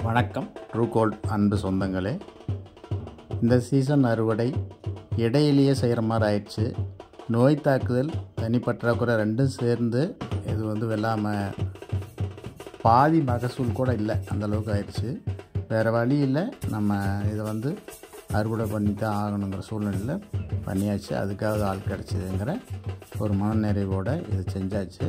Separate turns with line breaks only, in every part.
வணக்கம் ட்ரூகோல்ட் அன்பு சொந்தங்களே இந்த சீசன் அறுவடை இடையிலேயே செய்கிற மாதிரி ஆயிடுச்சு நோய் தாக்குதல் தனி பற்றாக்குறை ரெண்டும் சேர்ந்து இது வந்து வெள்ளாமல் பாதி மகசூல் கூட இல்லை அந்த அளவுக்கு ஆயிடுச்சு வேறு வழி இல்லை நம்ம இதை வந்து அறுவடை பண்ணி தான் ஆகணுங்கிற சூழ்நிலையில் பண்ணியாச்சு அதுக்காக ஆள் கிடச்சிதுங்கிற ஒரு மனநிறைவோடு இதை செஞ்சாச்சு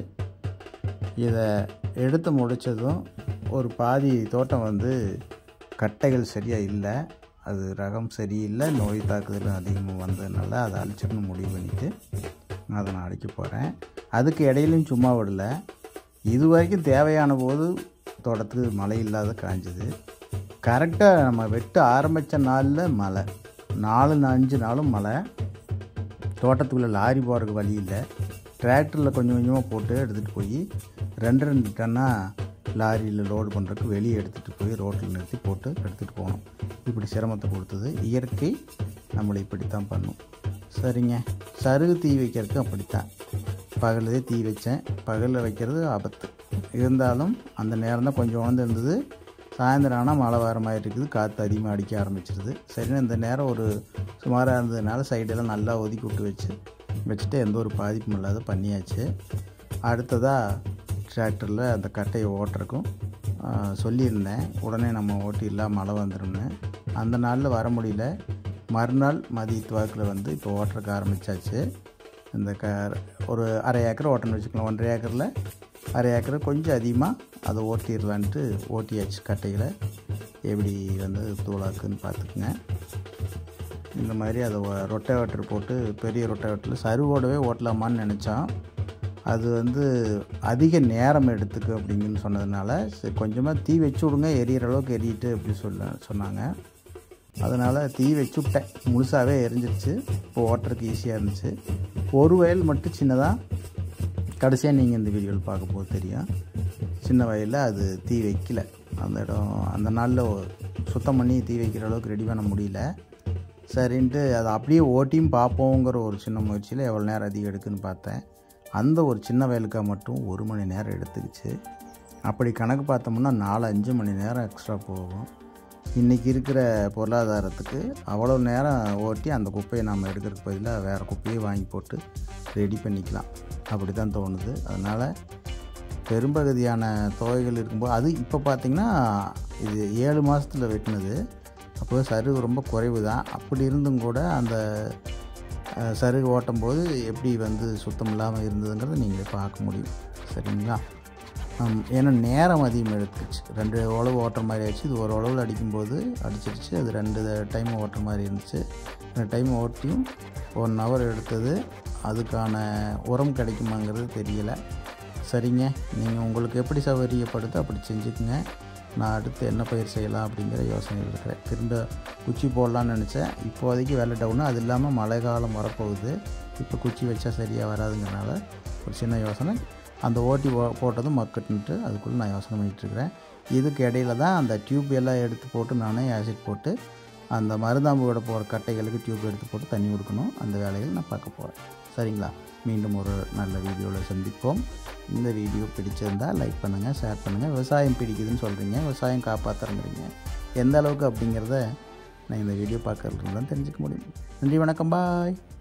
இதை எடுத்து முடித்ததும் ஒரு பாதி தோட்டம் வந்து கட்டைகள் சரியாக இல்லை அது ரகம் சரியில்லை நோய் தாக்குதல் அதிகமாக வந்ததுனால அதை அழிச்சிடணும் முடிவு பண்ணிவிட்டு அதை நான் அடிக்க போகிறேன் அதுக்கு இடையிலையும் சும்மா விடல இது வரைக்கும் தேவையான போது தோட்டத்துக்கு மழை இல்லாத காஞ்சது கரெக்டாக நம்ம வெட்ட ஆரம்பித்த நாளில் மழை நாலு அஞ்சு நாளும் மழை தோட்டத்துக்குள்ளே லாரி போகிறதுக்கு வழி இல்லை டிராக்டரில் கொஞ்சம் கொஞ்சமாக போட்டு எடுத்துகிட்டு போய் ரெண்டு ரெண்டு டன்னாக லாரியில் லோடு பண்ணுறதுக்கு வெளியே எடுத்துகிட்டு போய் ரோட்டில் நிறுத்தி போட்டு எடுத்துகிட்டு போகணும் இப்படி சிரமத்தை கொடுத்தது இயற்கை நம்மளை இப்படித்தான் பண்ணும் சரிங்க சருகு தீ வைக்கிறதுக்கு அப்படித்தான் பகலிலே தீ வச்சேன் பகலில் வைக்கிறது ஆபத்து இருந்தாலும் அந்த நேரம் தான் கொஞ்சம் உணர்ந்து இருந்தது சாயந்தரம் ஆனால் மழை வர மாதிரி இருக்குது காற்று அதிகமாக அடிக்க ஆரம்பிச்சிருது சரின்னு இந்த நேரம் ஒரு சுமாராக இருந்ததுனால சைடெல்லாம் நல்லா ஒதுக்கி விட்டு வச்சு வச்சுட்டு எந்த ஒரு பாதிப்பும் இல்லாத பண்ணியாச்சு அடுத்ததாக டிராக்டரில் அந்த கட்டையை ஓட்டுறக்கும் சொல்லியிருந்தேன் உடனே நம்ம ஓட்டிடலாம் மழை வந்துடும்னு அந்த நாளில் வர முடியல மறுநாள் மதியத்து வாக்கில் வந்து இப்போ ஓட்டுறக்கு ஆரம்பித்தாச்சு இந்த க ஒரு அரை ஏக்கர் ஓட்டணும்னு வச்சுக்கலாம் ஒன்றரை ஏக்கரில் அரை ஏக்கர் கொஞ்சம் அதிகமாக அதை ஓட்டிடலான்ட்டு ஓட்டியாச்சு கட்டைகளை எப்படி வந்து தூளாக்குன்னு பார்த்துக்குங்க இந்த மாதிரி அதை ரொட்டேவேட்டர் போட்டு பெரிய ரொட்டேவேட்டரில் சருவோடவே ஓட்டலாமான்னு நினச்சோம் அது வந்து அதிக நேரம் எடுத்துக்கு அப்படிங்கன்னு சொன்னதுனால சரி கொஞ்சமாக தீ வச்சு விடுங்க எரியிற அளவுக்கு எரியிட்டு அப்படி சொல்ல சொன்னாங்க அதனால் தீ வச்சு விட்டேன் முழுசாகவே எரிஞ்சிருச்சு இப்போ ஓட்டுறதுக்கு ஈஸியாக இருந்துச்சு ஒரு வயல் மட்டும் சின்னதாக கடைசியாக நீங்கள் இந்த வீடியோவில் பார்க்கும்போது தெரியும் சின்ன வயலில் அது தீ வைக்கல அந்த இடம் அந்த நாளில் சுத்தம் பண்ணி தீ வைக்கிற அளவுக்கு ரெடி பண்ண முடியல சரின்ட்டு அதை அப்படியே ஓட்டியும் பார்ப்போங்கிற ஒரு சின்ன முயற்சியில் எவ்வளோ நேரம் அதிகம் எடுக்குன்னு பார்த்தேன் அந்த ஒரு சின்ன வயலுக்காக மட்டும் ஒரு மணி நேரம் எடுத்துக்கிச்சு அப்படி கணக்கு பார்த்தோம்னா நாலு அஞ்சு மணி நேரம் எக்ஸ்ட்ரா போகும் இன்றைக்கி இருக்கிற பொருளாதாரத்துக்கு அவ்வளோ நேரம் ஓட்டி அந்த குப்பையை நம்ம எடுக்கிறதுக்கு பதிலாக வேறு குப்பையை வாங்கி போட்டு ரெடி பண்ணிக்கலாம் அப்படி தான் தோணுது அதனால் பெரும்பகுதியான தொகைகள் இருக்கும்போது அது இப்போ பார்த்திங்கன்னா இது ஏழு மாதத்தில் வெட்டினது அப்போ சருகு ரொம்ப குறைவு தான் அப்படி இருந்தும் கூட அந்த சருகு ஓட்டும் போது எப்படி வந்து சுத்தம் இல்லாமல் இருந்ததுங்கிறத நீங்களே பார்க்க முடியும் சரிங்களா ஏன்னா நேரம் அதிகமாக எடுத்துச்சு ரெண்டு உழவு ஓட்டுற மாதிரி ஆயிடுச்சு இது ஒரு உழவில் அடிக்கும்போது அடிச்சிருச்சு அது ரெண்டு டைம் ஓட்டுற மாதிரி இருந்துச்சு ரெண்டு டைம் ஓட்டியும் ஒன் ஹவர் எடுத்தது அதுக்கான உரம் கிடைக்குமாங்கிறது தெரியலை சரிங்க நீங்கள் உங்களுக்கு எப்படி சௌகரியப்படுதோ அப்படி செஞ்சுக்குங்க நான் அடுத்து என்ன பயிர் செய்யலாம் அப்படிங்கிற யோசனை இருக்கிறேன் திரும்ப குச்சி போடலான்னு நினச்சேன் இப்போதைக்கு வேலை டவுனு அது இல்லாமல் மழை காலம் வரப்போகுது இப்போ குச்சி வச்சா சரியாக வராதுங்கிறனால ஒரு சின்ன யோசனை அந்த ஓட்டி போட்டதும் மக்கட்டுன்ட்டு அதுக்குள்ளே நான் யோசனை பண்ணிகிட்ருக்கிறேன் இதுக்கு இடையில தான் அந்த டியூப் எல்லாம் எடுத்து போட்டு நானே ஆசிட் போட்டு அந்த மருந்தாம்பு விட போகிற கட்டைகளுக்கு டியூப் எடுத்து போட்டு தண்ணி கொடுக்கணும் அந்த வேலைகள் நான் பார்க்க போகிறேன் சரிங்களா மீண்டும் ஒரு நல்ல வீடியோவில் சந்திப்போம் இந்த வீடியோ பிடிச்சிருந்தால் லைக் பண்ணுங்கள் ஷேர் பண்ணுங்கள் விவசாயம் பிடிக்குதுன்னு சொல்கிறீங்க விவசாயம் காப்பாற்றுறங்கிறீங்க எந்த அளவுக்கு அப்படிங்கிறத நான் இந்த வீடியோ பார்க்கறதுல தான் தெரிஞ்சுக்க முடியும் நன்றி வணக்கம் பாய்